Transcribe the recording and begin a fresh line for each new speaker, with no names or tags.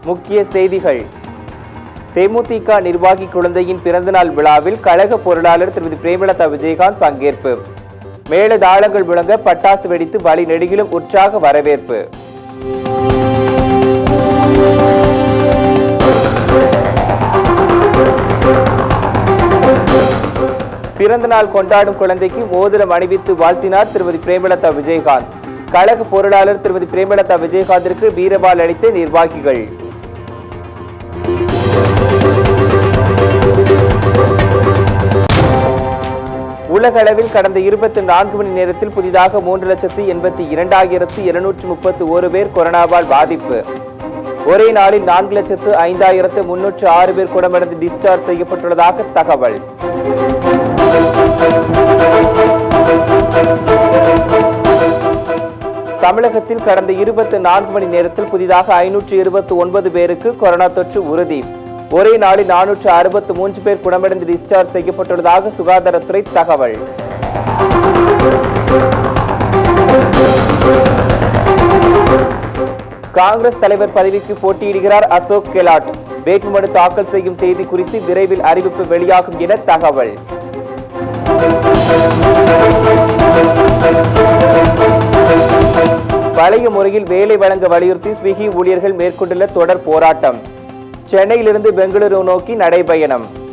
முக்கிய செய்திகள் தேமுதிக நிர்வாகி குழந்தையின் பிறந்தநாள் விழாவில் கழக பொருளாளர் திருமதி பிரேமலதா விஜயகாந்த் பங்கேற்பு மேள தாளங்கள் முழங்க பட்டாசு வெடித்து வழி நெடுகிலும் உற்சாக வரவேற்பு பிறந்தநாள் கொண்டாடும் குழந்தைக்கு மோதிரம் அணிவித்து வாழ்த்தினார் திருமதி பிரேமலதா விஜயகாந்த் கழக பொருளாளர் திருமதி பிரேமலதா விஜயகாந்திற்கு வீரபால் அளித்த நிர்வாகிகள் உலக அளவில் கடந்த இருபத்தி நான்கு மணி நேரத்தில் புதிதாக மூன்று லட்சத்து எண்பத்தி இரண்டாயிரத்து இருநூற்று முப்பத்து ஒரு பேர் கொரோனாவால் பாதிப்பு ஒரே நாளில் நான்கு லட்சத்து ஐந்தாயிரத்து முன்னூற்று ஆறு பேர் குணமடைந்து டிஸ்சார்ஜ் செய்யப்பட்டுள்ளதாக தகவல் தமிழகத்தில் கடந்த இருபத்தி நான்கு மணி நேரத்தில் புதிதாக ஐநூற்று இருபத்தி ஒன்பது பேருக்கு கொரோனா தொற்று உறுதி ஒரே நாளில் நானூற்று அறுபத்து மூன்று பேர் குணமடைந்து டிஸ்சார்ஜ் செய்யப்பட்டுள்ளதாக சுகாதாரத்துறை தகவல் காங்கிரஸ் தலைவர் பதவிக்கு போட்டியிடுகிறார் அசோக் கெலாட் வேட்புமனு தாக்கல் செய்யும் தேதி குறித்து விரைவில் அறிவிப்பு வெளியாகும் என தகவல் பழைய முறையில் வேலை வழங்க வலியுறுத்தி ஸ்விக்கி ஊழியர்கள் மேற்கொண்டுள்ள தொடர் போராட்டம் சென்னையிலிருந்து பெங்களூரு நோக்கி நடைபயணம்